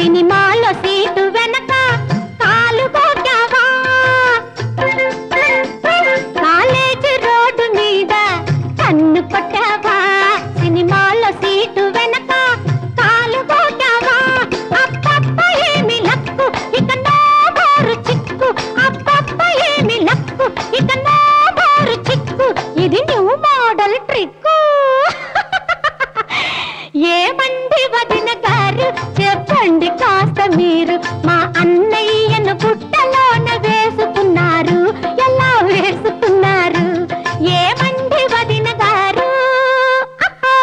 సినిమాలో సీటు వెనక కాలు కొట్టావా కాలేజీ రోడ్డు మీద కన్ను కొట్టావా సినిమాలో సీటు వెనక కాలు కొట్టావా అప్పప్ప ఏమి లక్కు ఇక నా బారు చిక్కు అప్పప్ప ఏమి లక్కు ఇక నా బారు చిక్కు ఇది న్యూ మోడల్ ట్రిక్కు ఏమండి వదిన గారు చెప్పండి కాస్త మీరు మా అన్నయ్యను పుట్టలోన వేసుకున్నారు ఎలా వేసుకున్నారు ఏమండి వదిన గారు ఆహా!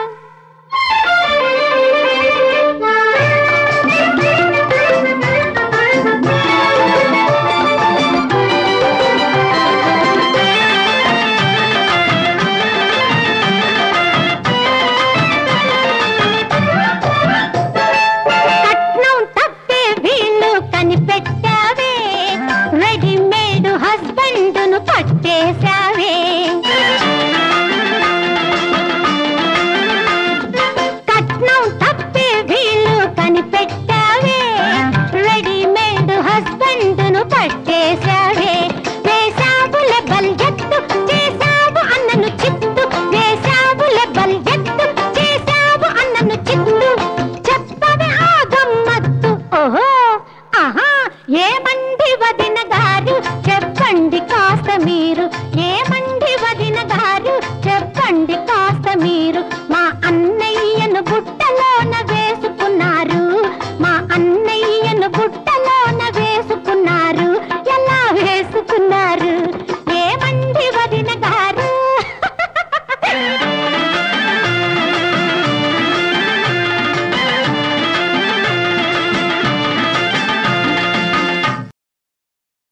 కట్నం తప్పే వీళ్ళు కనిపెట్టావే రెడీమేడ్ హస్బెండ్ ను పట్టేశావే కట్నం తప్పే వీళ్ళు కనిపెట్టావే రెడీమేడ్ హస్బెండ్ ను పట్టేశావే వేశావుల బల్యత్తు చేశావు అన్నను చిత్తు వేశావుల బల్యత్తు చేశావు అన్నను చిత్తు చెప్పవే ఆ గమ్మత్తు ఓహో ఆహా ఏమండి వదిన గారు చెప్పండి కాస్త మీరు ఏమండి వదిన గారు చెప్పండి కాస్త మీరు మా అన్నయ్యను బుట్టలోన వేసుకున్నారు మా అన్నయ్యను బుట్టలో